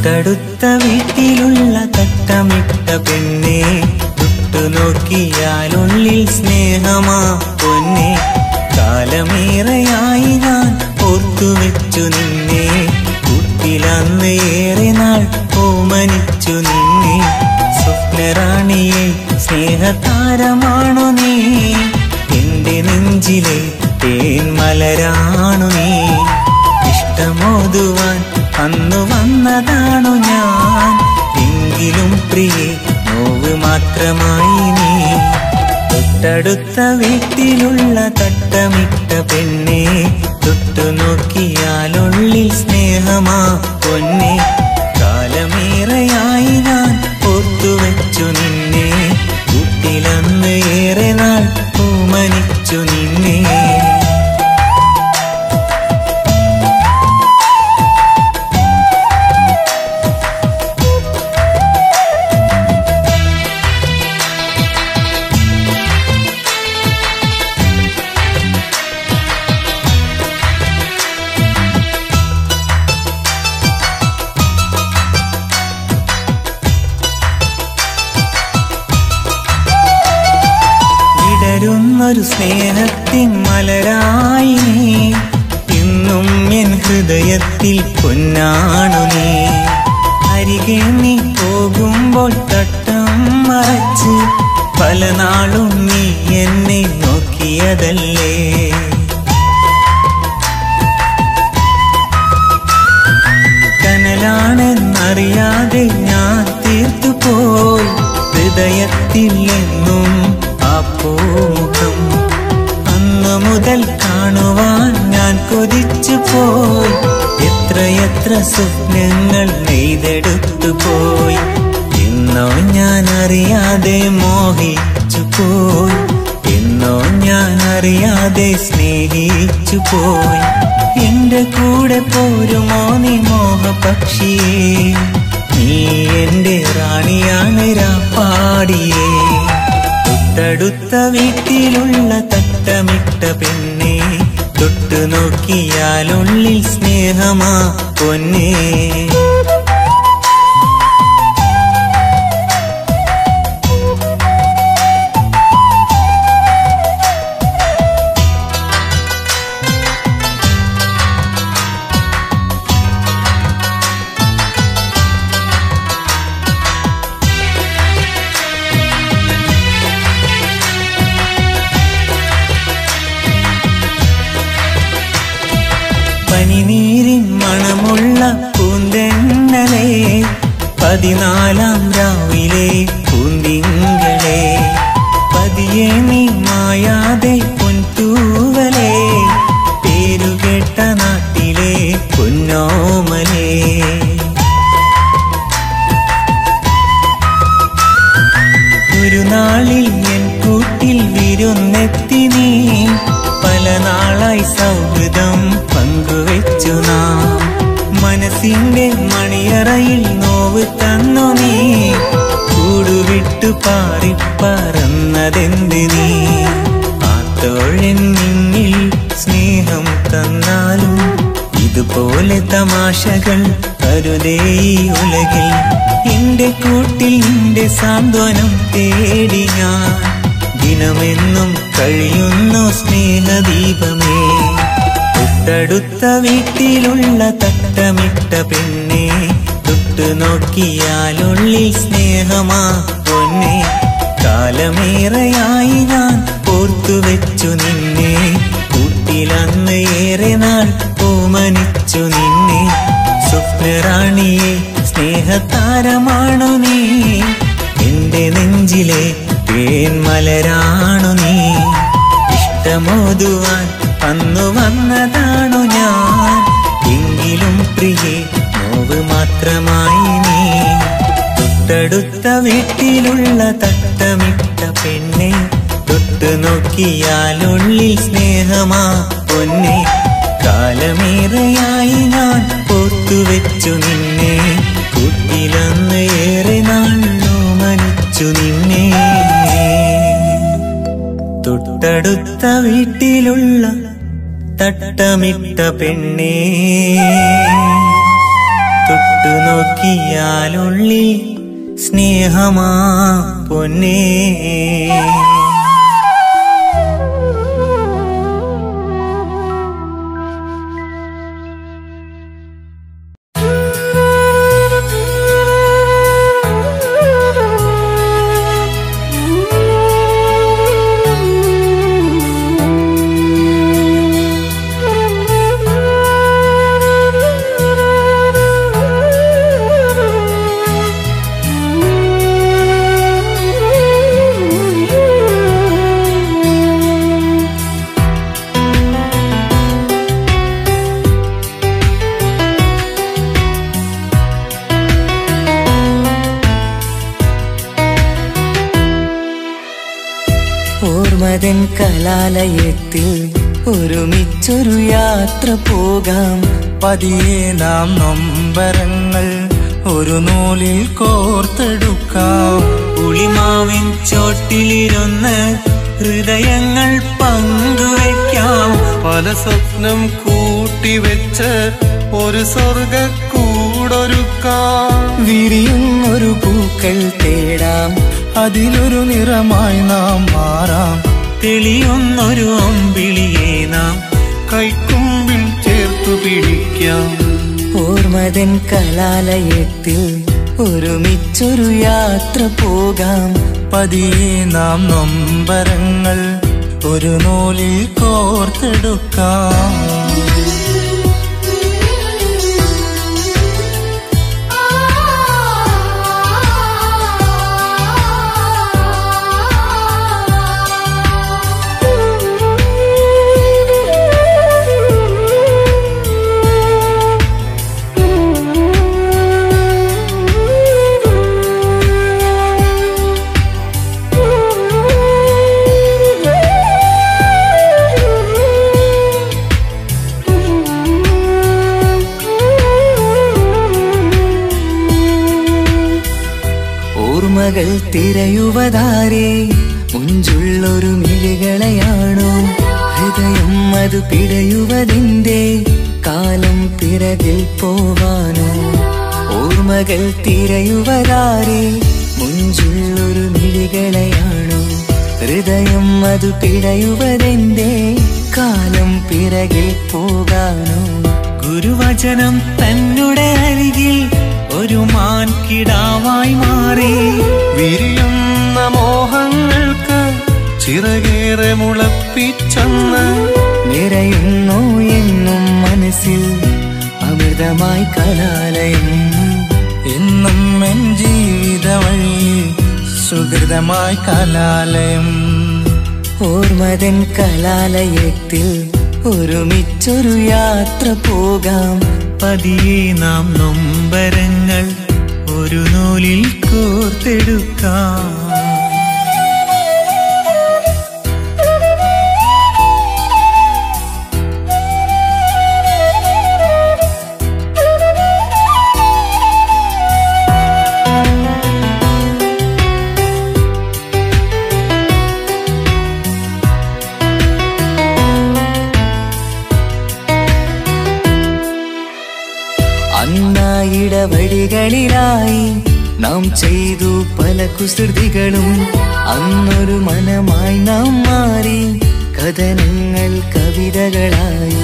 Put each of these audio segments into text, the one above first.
തൊട്ടടുത്ത വീട്ടിലുള്ള തട്ടമിട്ട പെണ്ണെ തൊട്ടുനോക്കിയാലുള്ളിൽ സ്നേഹമാ പൊന്നെ കാലമേറെയായി ഞാൻ ഓർത്തുവെച്ചു നിന്നെ കുട്ടിലന്ന് ഏറെ നാൾ ഓമനിച്ചു നിന്നെ സ്വപ്നറാണിയെ സ്നേഹതാരമാണു നീ എന്റെ നെഞ്ചിലെ തേൻമലരാണു നീ ഇഷ്ടമോതുവാൻ അന്നു വന്നതാണു ഞാൻ എങ്കിലും പ്രിയെ നോവ് മാത്രമായി നീ തൊട്ടടുത്ത വീട്ടിലുള്ള തട്ടമിട്ട പെണ്ണെ തൊട്ടുനോക്കിയാലുള്ളിൽ സ്നേഹമാ പൊന്നെ കാലമേറെയായി ഞാൻ ഓർത്തുവെച്ചു നിന്നെ കൂട്ടിലന്ന് ഏറെ നാൾ ഓമനിച്ചു നിന്നെ വിടരുന്നൊരു സ്നേഹത്തിൻ മലരായി നീ ഇന്നും എൻ ഹൃദയത്തിൽ പൊന്നാണു നീ അരികെ നീ പോകുമ്പോൾ തട്ടം മറച്ച് പല നാളും നീ എന്നെ നോക്കിയതല്ലേ കനലാണെന്നറിയാതെ ഞാൻ തീർത്തു പോയി ഹൃദയത്തിൽ എന്നും ആ പൂമുഖം അന്നു മുതൽ കാണുവാൻ ഞാൻ കൊതിച്ചു പോയി എത്രയെത്ര സ്വപ്നങ്ങൾ നെയ്തെടുത്തു പോയി എന്നോ ഞാൻ അറിയാതെ മോഹിച്ചു പോയി എന്നോ ഞാൻ അറിയാതെ സ്നേഹിച്ചു പോയി എന്റെ കൂടെ പോരുമോ നീ മോഹപക്ഷിയേ നീ എന്റെ റാണിയാണ് രാപ്പാടിയേ തൊട്ടടുത്ത വീട്ടിലുള്ള തട്ടമിട്ട പെണ്ണെ തൊട്ടു നോക്കിയാലുള്ളിൽ സ്നേഹമാ പൊന്നേ പനിനീരിൻ മണമുള്ള പൂന്തെന്നലെ പതിനാലാം രാവിലെ പൂന്തിങ്കളെ പതിയെ നീ മായാതെ പൊൻതൂവലെ പേരുകേട്ട നാട്ടിലെ പൊന്നോമലേ ഒരു നാളിൽ എൻ കൂട്ടിൽ വിരുന്നെത്തി നീ പല നാളായി സൗഹൃദം പങ്കുവെച്ചു നാം മനസ്സിന്റെ മണിയറയിൽ നോവ് തന്നു നീ കൂടുവിട്ടു പാറിപ്പറന്നതെന്ത് നീ ആത്തോഴൻ നിന്നിൽ സ്നേഹം തന്നാലും ഇതുപോലെ തമാശകൾ കരുതേ ഈ ഉലകിൽ എന്റെ കൂട്ടിൽ നിന്റെ സാന്ത്വനം തേടി ഞാൻ ദിനമെന്നും കഴിയുന്നു സ്നേഹദീപമേ തൊട്ടടുത്ത വീട്ടിലുള്ള തട്ടമിട്ട പെണ്ണെ തൊട്ടു നോക്കിയാലുള്ളിൽ സ്നേഹമാ പൊന്നെ കാലമേറെയായി ഞാൻ ഓർത്തുവെച്ചു നിന്നെ കൂട്ടിലന്ന് ഏറെ നാൾ ഓമനിച്ചു നിന്നെ സ്വപ്നറാണിയെ സ്നേഹതാരമാണു നീ എന്റെ നെഞ്ചിലെ തേൻമലരാണു നീ ഇഷ്ടമോതുവാൻ അന്നു വന്നതാണു ഞാൻ എങ്കിലും പ്രിയെ നോവ് മാത്രമായി നീ തൊട്ടടുത്ത വീട്ടിലുള്ള തട്ടമിട്ട പെണ്ണെ തൊട്ടു നോക്കിയാലുള്ളിൽ സ്നേഹമാ പൊന്നെ കാലമേറെയായി ഞാൻ ഓർത്തുവെച്ചു നിന്നെ കൂട്ടിലന്ന് ഏറെ നാളോ മനിച്ചു നിന്നെ തൊട്ടടുത്ത വീട്ടിലുള്ള തട്ടമിട്ട പെണ്ണേ തൊട്ടു തൊട്ടു നോക്കിയാലുള്ളിൽ സ്നേഹമാ പൊന്നേ ഓർമ്മതൻ കലാലയത്തിൽ ഒരുമിച്ചൊരു യാത്ര പോകാം പതിയെ നാം നൊമ്പരങ്ങൾ ഒരു നൂലിൽ കോർത്തെടുക്കാം പുളിമാവിൻ ചോട്ടിലിരുന്ന് ഹൃദയങ്ങൾ പങ്കുവയ്ക്കാം പല സ്വപ്നം കൂട്ടിവെച്ച് ഒരു സ്വർഗ കൂടൊരുക്കാം വിരിയുന്നൊരു പൂക്കൾ തേടാം അതിലൊരു നിറമായി നാം മാറാം തെളിയുന്നൊരു അമ്പിളിയെ നാം കൈക്കുമ്പിൽ ചേർത്തു പിടിക്കാം ഓർമ്മതൻ കലാലയത്തിൽ ഒരുമിച്ചൊരു യാത്ര പോകാം പതിയെ നാം നൊമ്പരങ്ങൾ ഒരു നൂലിൽ കോർത്തെടുക്കാം ഓർമ്മകൾ തിരയുവതാരേ മുഞ്ചുള്ളൊരു മിഴികളെയാണോ ഹൃദയം അത് പിടയുവതിന്റെ കാലം പിറകിൽ പോവാനോ ഓർമ്മകൾ തിരയുവതാരേ മുഞ്ചുള്ളൊരു മിഴികളെയാണോ ഹൃദയം അത് പിടയുവതിന്റെ കാലം പിറകിൽ പോകാനോ ഗുരുവചനം തന്നുടെ അരികിൽ ഒരു മാൻകിടാവായി മാറി വിരിയുന്ന മോഹങ്ങൾക്ക് ചിറകേറെ മുളപ്പിച്ചെന്ന് നിറയുന്നു എന്നും മനസ്സിൽ അമൃതമായി കലാലയം എന്നും എൻ ജീവിത വഴിയിൽ സുഹൃതമായി കലാലയം ഓർമ്മതൻ കലാലയത്തിൽ ഒരുമിച്ചൊരു യാത്ര പോകാം പതിയെ നാം നൊമ്പരങ്ങൾ ഒരു നൂലിൽ കോർത്തെടുക്കാം അന്നായിടവഴികളിലായി നാം ചെയ്തു പല കുസൃതികളും അന്നൊരു മനമായി നാം മാറി കഥനങ്ങൾ കവിതകളായി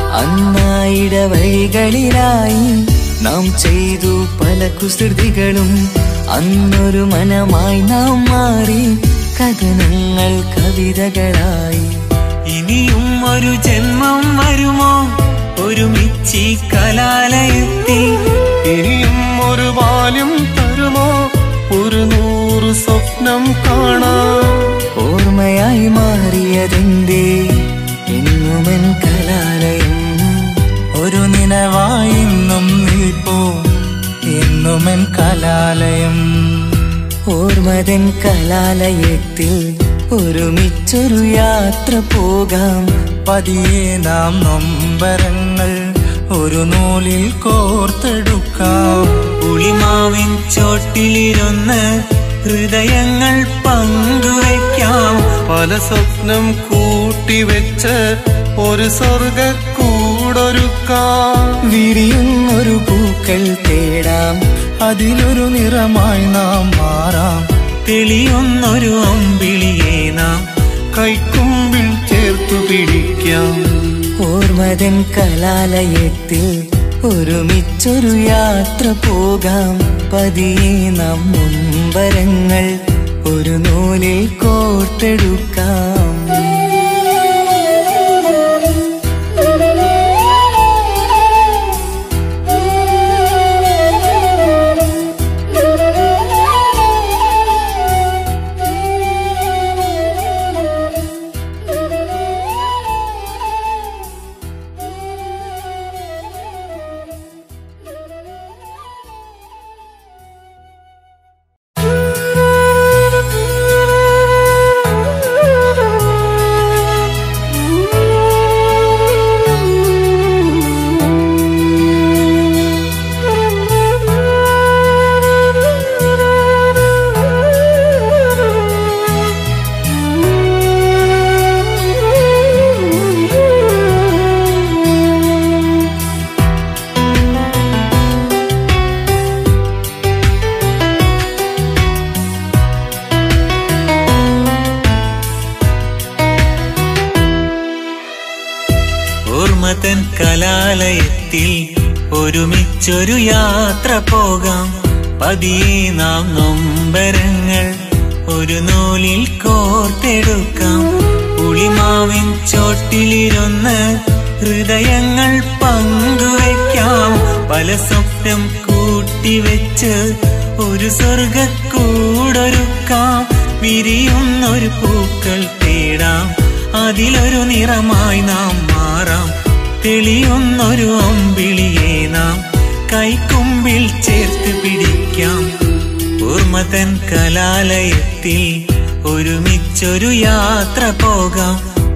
അന്നായിടവഴികളിലായി നാം ചെയ്തു പല കുസൃതികളും അന്നൊരു മനമായി നാം മാറി കഥനങ്ങൾ കവിതകളായി ഇനിയും ഒരു ജന്മം വരുമോ ഒരുമിച്ച് ഈ കലാലയത്തിൽ ഇനിയും ഒരു ബാല്യം തരുമോ ഒരു നൂറ് സ്വപ്നം കാണാം ഓർമ്മയായി മാറിയതെന്തേ എന്നുമൻ കലാലയം ഒരു നിലവായി ഇന്നും നിൽപ്പോ എന്നുമെൻ കലാലയം ഓർമ്മതൻ കലാലയത്തിൽ ഒരുമിച്ചൊരു യാത്ര പോകാം പതിയെ നാം നൊമ്പരങ്ങൾ ഒരു നൂലിൽ കോർത്തെടുക്കാം പുളിമാവിൻ ചോട്ടിലിരുന്ന് ഹൃദയങ്ങൾ പങ്കുവയ്ക്കാം പല സ്വപ്നം കൂട്ടിവെച്ച് ഒരു സ്വർഗ കൂടൊരുക്കാം വിരിയുന്നൊരു പൂക്കൾ തേടാം അതിലൊരു നിറമായി നാം മാറാം തെളിയുന്നൊരു അമ്പിളിയെ നാം കൈക്കുമ്പിൽ ചേർത്തു പിടിക്കാം ഓർമ്മതൻ കലാലയത്തിൽ ഒരുമിച്ചൊരു യാത്ര പോകാം പതിയെ നാം മുമ്പരങ്ങൾ ഒരു നൂലിൽ കോർത്തെടുക്കാം ഓർമ്മതൻ കലാലയത്തിൽ ഒരുമിച്ചൊരു യാത്ര പോകാം പതിയെ നാം നൊമ്പരങ്ങൾ ഒരു നൂലിൽ കോർത്തെടുക്കാം പുളിമാവിൻ ചോട്ടിലിരുന്ന് ഹൃദയങ്ങൾ പങ്കുവയ്ക്കാം പല സ്വപ്നം കൂട്ടിവെച്ച് ഒരു സ്വർഗക്കൂടൊരുക്കാം വിരിയുന്നൊരു പൂക്കൾ തേടാം അതിലൊരു നിറമായി നാം മാറാം തെളിയുന്നൊരു അമ്പിളിയെ നാം കൈക്കുമ്പിൽ ചേർത്ത് പിടിക്കാം ഓർമ്മതൻ കലാലയത്തിൽ ഒരുമിച്ചൊരു യാത്ര പോകാം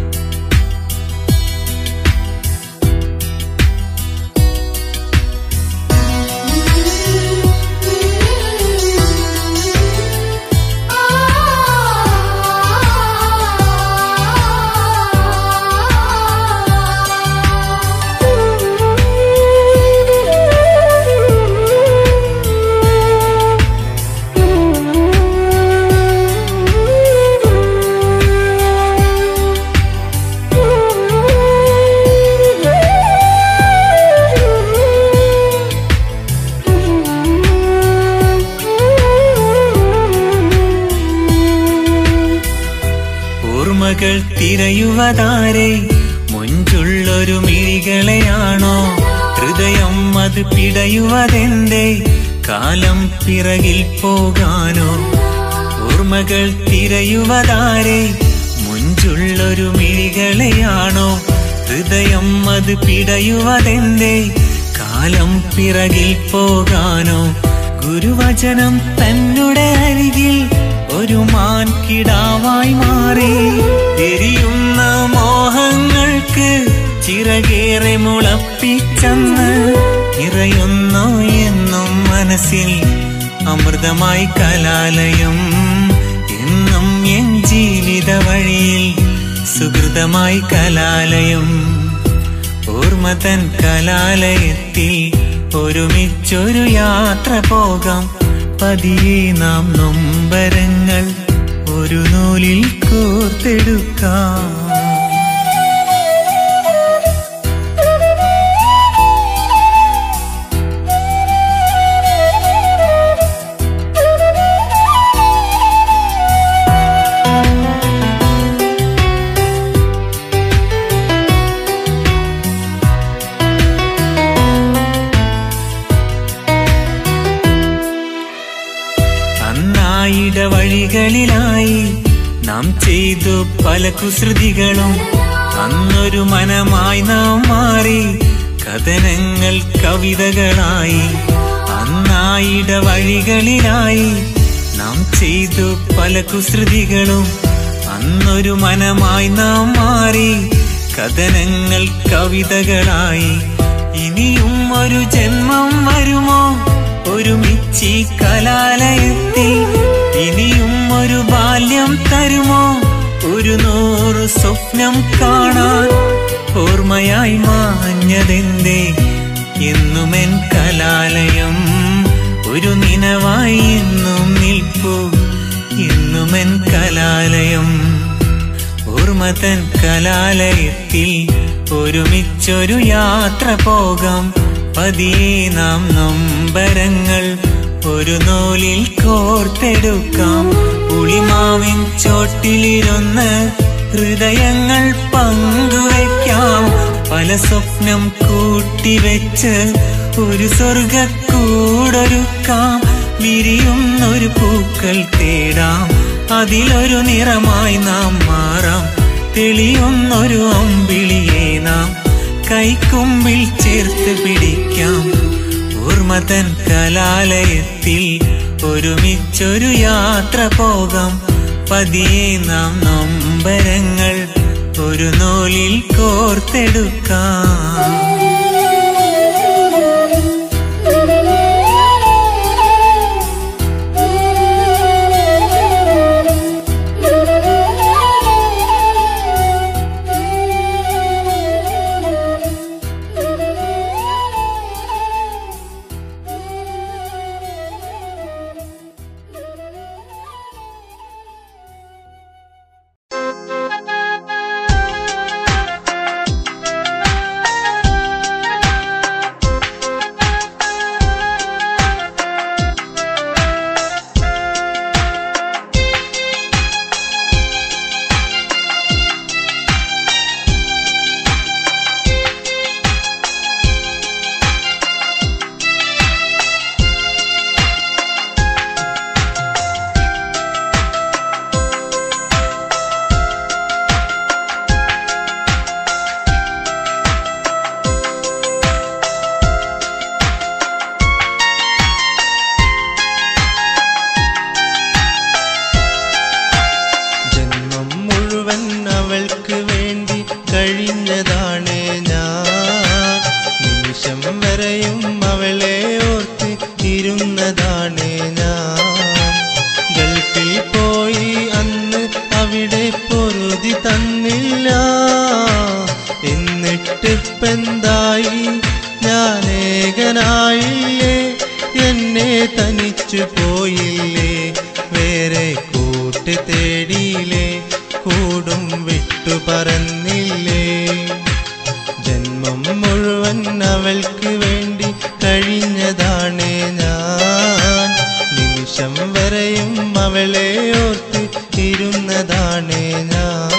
ഓർമ്മകൾ തിരയുവതാരെ മുഞ്ചുള്ളൊരു മിഴികളെയാണോ ഹൃദയം അത് പിടയുവതെന്തേ കാലം പിറകിൽ പോകാനോ ഓർമ്മകൾ തിരയുവതാരെ മുഞ്ചുള്ളൊരു മിഴികളെയാണോ ഹൃദയം അത് പിടയുവതെന്തേ കാലം പിറകിൽ പോകാനോ ഗുരുവചനം തന്നുടെ അരികിൽ ഒരു മാൻ കിടാവായി മാറി എരിയുന്ന മോഹങ്ങൾക്ക് ചിറകേറെ മുളപ്പിച്ചെന്ന് നിറയുന്നു എന്നും മനസ്സിൽ അമൃതമായി കലാലയം എന്നും എൻ ജീവിത വഴിയിൽ സുഹൃതമായി കലാലയം ഓർമ്മതൻ കലാലയത്തിൽ ഒരുമിച്ചൊരു യാത്ര പോകാം പതിയെ നാം നൊമ്പരങ്ങൾ ഒരു നൂലിൽ കോർത്തെടുക്കാം അന്നായിട വഴികളിലായി നാം ചെയ്തു പല കുസൃതികളും അന്നൊരു മനമായി നാം മാറി കഥനങ്ങൾ കവിതകളായി അന്നായിട വഴികളിലായി നാം ചെയ്തു പല കുസൃതികളും അന്നൊരു മനമായി നാം മാറി കഥനങ്ങൾ കവിതകളായി ഇനിയും ഒരു ജന്മം വരുമോ ഒരുമിച്ചി കലാലയത്തിൽ ഇനിയും ഒരു ബാല്യം തരുമോ ഒരു നൂറ് സ്വപ്നം കാണാൻ ഓർമ്മയായി മാഞ്ഞ മറഞ്ഞതെന്തേ എന്നുമെൻ കലാലയം ഒരു നിനവായി എന്നും നിൽപ്പു എന്നുമെൻ കലാലയം ഓർമ്മതൻ കലാലയത്തിൽ ഒരുമിച്ചൊരു യാത്ര പോകാം പതിയെ നാം നൊമ്പരങ്ങൾ ഒരു നൂലിൽ കോർത്തെടുക്കാം പുളിമാവിൻ ചോട്ടിലിരുന്ന് ഹൃദയങ്ങൾ പങ്കുവയ്ക്കാം പല സ്വപ്നം കൂട്ടിവെച്ച് ഒരു സ്വർഗക്കൂടൊരുക്കാം വിരിയുന്നൊരു പൂക്കൾ തേടാം അതിലൊരു നിറമായി നാം മാറാം തെളിയുന്നൊരു അമ്പിളിയെ നാം കൈക്കുമ്പിൽ ചേർത്ത് പിടിക്കാം ഓർമ്മതൻ കലാലയത്തിൽ ഒരുമിച്ചൊരു യാത്ര പോകാം പതിയെ നാം നൊമ്പരങ്ങൾ ഒരു നൂലിൽ കോർത്തെടുക്കാം ജന്മം മുഴുവൻ അവൾക്ക് വേണ്ടി കഴിഞ്ഞതാണേ ഞാൻ നിമിഷം വരെയും അവളെ ഓർത്ത് ഇരുന്നതാണേ ഞാൻ ഗൾഫിൽ പോയി അന്ന് അവിടെ പൊറുതി തന്നില്ല എന്നിട്ടിപ്പെന്തായി ഞാൻ ഏകനായില്ലേ എന്നെ തനിച്ചു പോയില്ലേ വേറെ കൂട്ട് തേടിയില്ലേ കൂടും വിട്ടു പറന്നില്ലേ ജന്മം മുഴുവൻ അവൾക്ക് വേണ്ടി കഴിഞ്ഞതാണേ ഞാൻ നിമിഷം വരെയും അവളെ ഓർത്ത് ഇരുന്നതാണേ ഞാൻ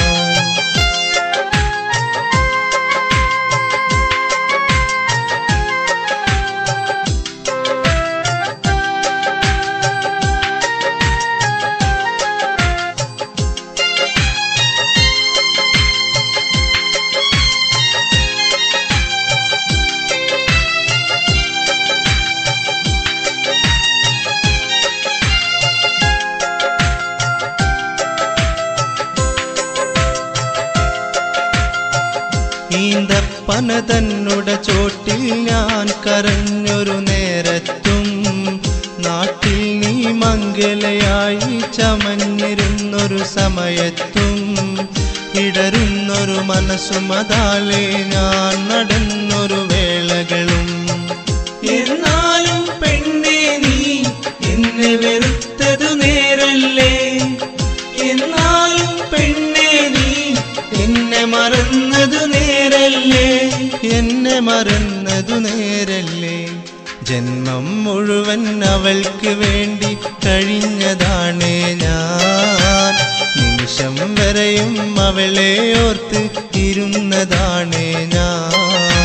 ഈന്തപ്പന തന്നുട ചോട്ടിൽ ഞാൻ കരഞ്ഞൊരു നേരത്തും നാട്ടിൽ നീ മംഗലയായി ചമഞ്ഞിരുന്നൊരു സമയത്തും ഇടരുന്നൊരു മനസ്സും അതാലേ ഞാൻ നടന്നൊരു വേളകളും എന്നാലും പെണ്ണെ നീ എന്നെ വെറുത്തതു നേരല്ലേ എന്നാലും പെണ്ണെ നീ എന്നെ മറന്നതു നേരല്ലേ എന്നെ മറന്നതു നേരല്ലേ ജന്മം മുഴുവൻ അവൾക്ക് വേണ്ടി കഴിഞ്ഞതാണേ ഞാൻ നിമിഷം വരെയും അവളെ ഓർത്ത് ഇരുന്നതാണേ ഞാൻ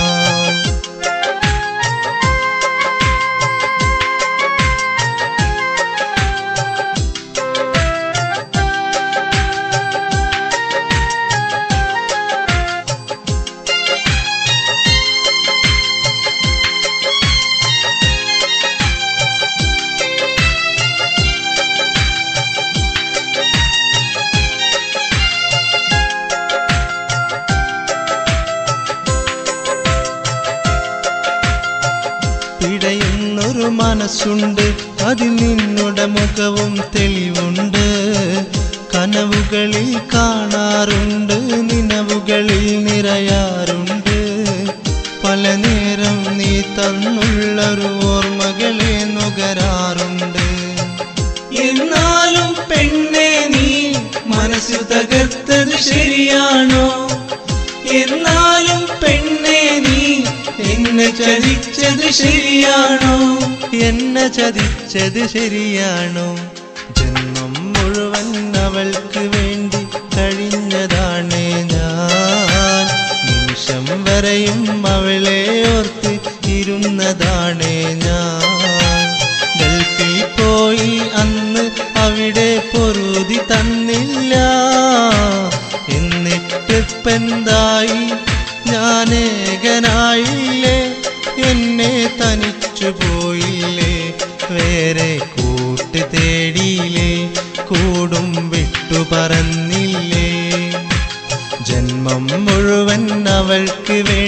പിടയുന്നൊരു മനസ്സുണ്ട് അതിൽ നിന്നുടെ മുഖവും തെളിവുണ്ട് കനവുകളിൽ കാണാറുണ്ട് നിലവുകളിൽ നിറയാറുണ്ട് തന്നുള്ളൊരു ഓർമ്മകളെ നുകരാറുണ്ട് എന്നാലും പെണ്ണെ നീ മനസ്സു തകർത്തത് ശരിയാണോ എന്നാലും പെണ്ണെ നീ എന്നെ ചതിച്ചത് ശരിയാണോ എന്നെ ചതിച്ചത് ശരിയാണോ ജന്മം മുഴുവൻ അവൾക്ക് വേണ്ടി കഴിഞ്ഞതാണ് ഞാൻ നിമിഷം വരെയും അവളെ ഓർത്ത് ഇരുന്നതാണ് ഞാൻ ഗൾഫിൽ പോയി അന്ന് അവിടെ പൊറുതി തന്നില്ല എന്നിട്ടിപ്പെന്തായി ഞാൻ ഏകനായില്ലേ എന്നെ തനിച്ചു പോയില്ലേ വേറെ കൂട്ട് തേടിയില്ലേ കൂടും വിട്ടു പറന്നില്ലേ ജന്മം മുഴുവൻ അവൾക്ക് വേ